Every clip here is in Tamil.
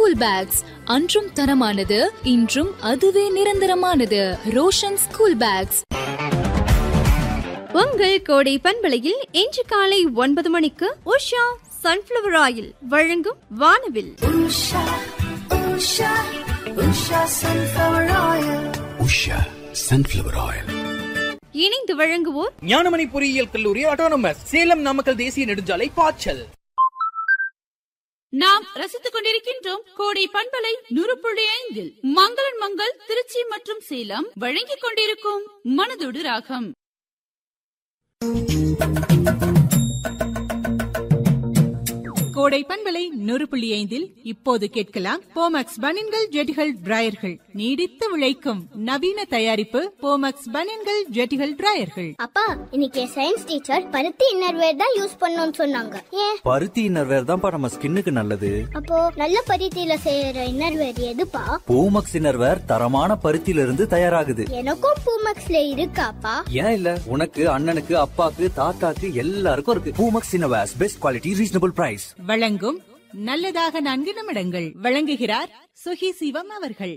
ஸ்கூல் பேக்ஸ் அன்றும் தரமானது இன்றும் அதுவே நிரந்தரமானது ரோஷன் ஸ்கூல் பேக்ஸ் உங்கள் கோடை பண்பலையில் இன்று காலை ஒன்பது மணிக்கு உஷா சன்ஃபிளவர் ஆயில் வழங்கும் வானவில் உஷா சன்ஃபிளவர் ஆயில் இணைந்து வழங்குவோர் ஞானமணி பொறியியல் கல்லூரி ஆட்டோனமஸ் சேலம் நாமக்கல் தேசிய நெடுஞ்சாலை பாய்ச்சல் நாம் ரசித்துக் கொண்டிருக்கின்றோம் கோடை பண்பலை நூறு புள்ளி ஐந்தில் மங்களன் மங்கள் திருச்சி மற்றும் சேலம் வழங்கிக் கொண்டிருக்கும் மனதோடு ராகம் கோடை பண்பலை நூறு புள்ளி ஐந்தில் இப்போது கேட்கலாம் போமக்ஸ் பனின்கள் ஜெட்டிகள் டிராயர்கள் நீடித்து விளைக்கும் நவீன தயாரிப்பு போமக்ஸ் பனின்கள் ஜெட்டிகள் டிராயர்கள் அப்பா இன்னைக்கு சயின்ஸ் டீச்சர் பருத்தி இன்னர்வேர் தான் யூஸ் பண்ணணும்னு சொன்னாங்க ஏன் பருத்தி இன்னர்வேர் தான்ப்பா நம்ம ஸ்கின்னுக்கு நல்லது அப்போ நல்ல பருத்தியில செய்யற இன்னர்வேர் எதுப்பா பூமக்ஸ் இன்னர்வேர் தரமான பருத்தியில இருந்து தயாராகுது எனக்கும் பூமக்ஸ்ல இருக்காப்பா ஏன் இல்ல உனக்கு அண்ணனுக்கு அப்பாக்கு தாத்தாக்கு எல்லாருக்கும் இருக்கு Poomex innerwears best quality reasonable price வழங்கும் நல்லதாக நான்கு நிமிடங்கள் வழங்குகிறார் சுகி சிவம் அவர்கள்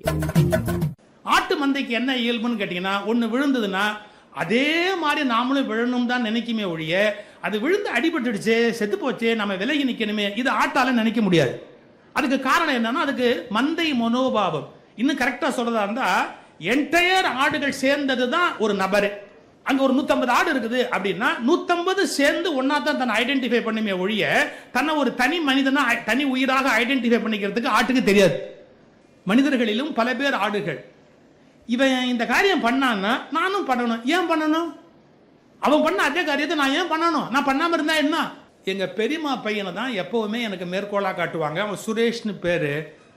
ஆட்டு மந்தைக்கு என்ன இயல்புன்னு கேட்டீங்கன்னா ஒன்று விழுந்ததுன்னா அதே மாதிரி நாமளும் விழணும் தான் நினைக்குமே ஒழிய அது விழுந்து அடிபட்டுடுச்சு செத்து போச்சு நம்ம விலகி நிற்கணுமே இது ஆட்டால நினைக்க முடியாது அதுக்கு காரணம் என்னன்னா அதுக்கு மந்தை மனோபாவம் இன்னும் கரெக்டாக சொல்றதா இருந்தா என்டையர் ஆடுகள் சேர்ந்தது தான் ஒரு நபர் அங்க ஒரு நூத்தம்பது ஆடு இருக்குது அப்படின்னா நூத்தம்பது சேர்ந்து ஒன்னா தான் தன்னை ஐடென்டிஃபை பண்ணுமே ஒழிய தன்னை ஒரு தனி மனிதனா தனி உயிராக ஐடென்டிஃபை பண்ணிக்கிறதுக்கு ஆட்டுக்கு தெரியாது மனிதர்களிலும் பல பேர் ஆடுகள் இவன் இந்த காரியம் பண்ணான்னா நானும் பண்ணணும் ஏன் பண்ணணும் அவன் பண்ண அதே காரியத்தை நான் ஏன் பண்ணணும் நான் பண்ணாம இருந்தா என்ன எங்க பெரியம்மா பையனை தான் எப்பவுமே எனக்கு மேற்கோளா காட்டுவாங்க அவன் சுரேஷ்னு பேரு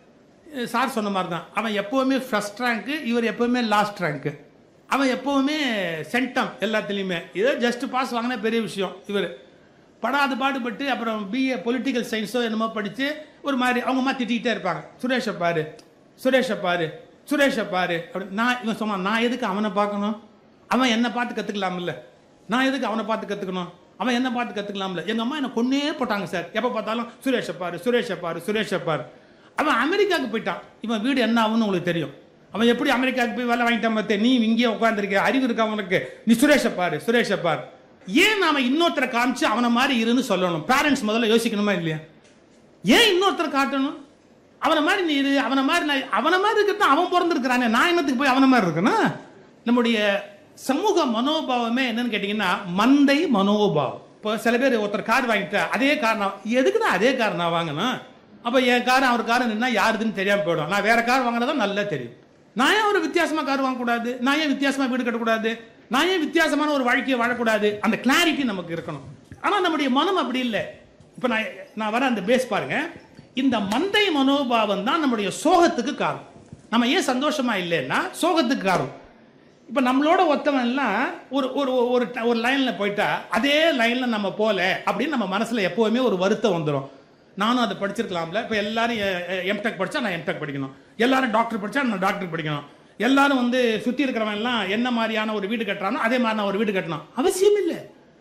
சார் சொன்ன மாதிரி தான் அவன் எப்பவுமே ஃபர்ஸ்ட் ரேங்க்கு இவர் எப்பவுமே லாஸ்ட் ரேங்க்கு அவன் எப்பவுமே சென்டம் எல்லாத்துலேயுமே ஏதோ ஜஸ்ட் பாஸ் வாங்கினா பெரிய விஷயம் இவர் படாது பாடுபட்டு அப்புறம் பிஏ பொலிட்டிக்கல் சயின்ஸோ என்னமோ படித்து ஒரு மாதிரி அவங்க அம்மா திட்டிகிட்டே இருப்பாங்க சுரேஷை பாரு சுரேஷை பாரு சுரேஷை பாரு அப்படி நான் இவன் சொன்னான் நான் எதுக்கு அவனை பார்க்கணும் அவன் என்னை பார்த்து கற்றுக்கலாம்ல நான் எதுக்கு அவனை பார்த்து கற்றுக்கணும் அவன் என்ன பார்த்து கற்றுக்கலாம்ல எங்கள் அம்மா என்னை கொன்னே போட்டாங்க சார் எப்போ பார்த்தாலும் சுரேஷை பாரு சுரேஷை பாரு சுரேஷை பாரு அவன் அமெரிக்காவுக்கு போயிட்டான் இவன் வீடு என்ன ஆகும்னு உங்களுக்கு தெரியும் அவன் எப்படி அமெரிக்காவுக்கு போய் வேலை வாங்கிட்டான் பார்த்தே நீ இங்கேயே உட்காந்துருக்க அறிவு இருக்கா அவனுக்கு நீ சுரேஷை பாரு சுரேஷை பாரு ஏன் நாம இன்னொருத்தரை காமிச்சு அவனை மாதிரி இருன்னு சொல்லணும் பேரண்ட்ஸ் முதல்ல யோசிக்கணுமா இல்லையா ஏன் இன்னொருத்தரை காட்டணும் அவனை மாதிரி நீ இரு அவனை மாதிரி நான் அவனை மாதிரி இருக்கிறது அவன் பிறந்திருக்கிறானே நான் என்னத்துக்கு போய் அவனை மாதிரி இருக்கணும் நம்முடைய சமூக மனோபாவமே என்னன்னு கேட்டீங்கன்னா மந்தை மனோபாவம் இப்போ சில பேர் ஒருத்தர் கார் வாங்கிட்டா அதே கார் நான் எதுக்கு தான் அதே கார் நான் வாங்கணும் அப்போ என் கார் அவர் கார் நின்னா யாருதுன்னு தெரியாம போயிடும் நான் வேற கார் வாங்கினதா நல்லா தெரியும் நான் ஏன் ஒரு வித்தியாசமா கார் வாங்கக்கூடாது நான் ஏன் வித்தியாசமா வீடு கட்டக்கூடாது நான் ஏன் வித்தியாசமான ஒரு வாழ்க்கையை வாழக்கூடாது அந்த கிளாரிட்டி நமக்கு இருக்கணும் ஆனா நம்முடைய மனம் அப்படி இல்லை இப்போ நான் நான் வர அந்த பேஸ் பாருங்க இந்த மந்தை மனோபாவம் தான் நம்முடைய சோகத்துக்கு காரணம் நம்ம ஏன் சந்தோஷமா இல்லைன்னா சோகத்துக்கு காரணம் இப்போ நம்மளோட ஒத்தவன் எல்லாம் ஒரு ஒரு ஒரு ஒரு லைனில் போயிட்டா அதே லைனில் நம்ம போல அப்படின்னு நம்ம மனசில் எப்போவுமே ஒரு வருத்தம் வந்துடும் நானும் அதை படிச்சிருக்கலாம்ல இப்போ எல்லாரும் எம்டெக் படித்தா நான் எம்டெக் படிக்கணும் எல்லாரும் டாக்டர் படித்தா நான் டாக்டர் படிக்கணும் எல்லாரும் வந்து சுற்றி இருக்கிறவன் எல்லாம் என்ன மாதிரியான ஒரு வீடு கட்டுறானோ அதே மாதிரி நான் ஒரு வீடு கட்டணும் அவசியம் இல்லை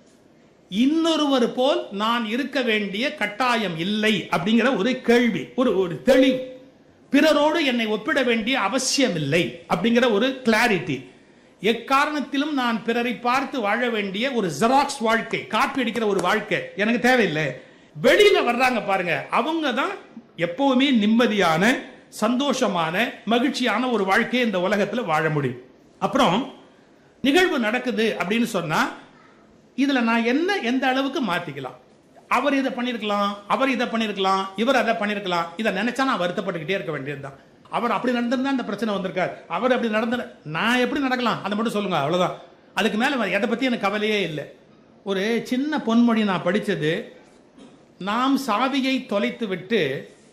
இன்னொருவர் போல் நான் இருக்க வேண்டிய கட்டாயம் இல்லை அப்படிங்கிற ஒரு கேள்வி ஒரு ஒரு தெளிவு பிறரோடு என்னை ஒப்பிட வேண்டிய அவசியம் இல்லை அப்படிங்கிற ஒரு கிளாரிட்டி எக்காரணத்திலும் நான் பிறரை பார்த்து வாழ வேண்டிய ஒரு ஜெராக்ஸ் வாழ்க்கை காப்பி அடிக்கிற ஒரு வாழ்க்கை எனக்கு தேவையில்லை வெளியில வர்றாங்க பாருங்க அவங்க தான் எப்பவுமே நிம்மதியான சந்தோஷமான மகிழ்ச்சியான ஒரு வாழ்க்கையை இந்த உலகத்தில் வாழ முடியும் அப்புறம் நிகழ்வு நடக்குது அப்படின்னு சொன்னா இதுல நான் என்ன எந்த அளவுக்கு மாத்திக்கலாம் அவர் இதை பண்ணியிருக்கலாம் அவர் இதை பண்ணியிருக்கலாம் இவர் அதை பண்ணியிருக்கலாம் இதை நினைச்சா நான் வருத்தப்பட்டுக்கிட்டே இருக்க வேண்டியதுதான் அவர் அப்படி நடந்திருந்தா இந்த பிரச்சனை வந்திருக்காரு அவர் அப்படி நடந்த நான் எப்படி நடக்கலாம் அதை மட்டும் சொல்லுங்க அவ்வளவுதான் அதுக்கு மேல எதை பத்தி எனக்கு கவலையே இல்லை ஒரு சின்ன பொன்மொழி நான் படிச்சது நாம் சாவியை தொலைத்து விட்டு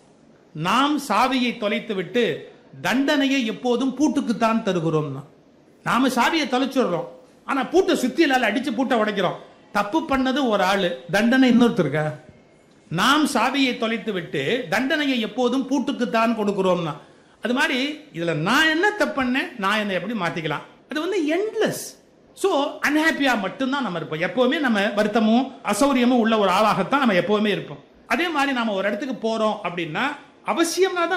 நாம் சாவியை தொலைத்து விட்டு தண்டனையை எப்போதும் பூட்டுக்குத்தான் தருகிறோம் நாம சாவியை தொலைச்சிடுறோம் ஆனா பூட்டை சுத்தியிலால அடிச்சு பூட்டை உடைக்கிறோம் தப்பு பண்ணது ஒரு ஆளு தண்டனை இன்னொருத்தருக்க நாம் சாவியை தொலைத்து விட்டு தண்டனையை எப்போதும் பூட்டுக்குத்தான் கொடுக்கிறோம்னா அது மாதிரி இதுல நான் என்ன தப்புன்னேன் நான் என்னை எப்படி மாத்திக்கலாம் அது வந்து எண்ட்லெஸ் ஸோ அன்ஹாப்பியா மட்டும்தான் நம்ம இருப்போம் எப்பவுமே நம்ம வருத்தமும் அசௌரியமும் உள்ள ஒரு ஆளாகத்தான் நம்ம எப்பவுமே இருப்போம் அதே மாதிரி நாம ஒரு இடத்துக்கு போறோம் அப்படின்னா அவசியம்னா தான்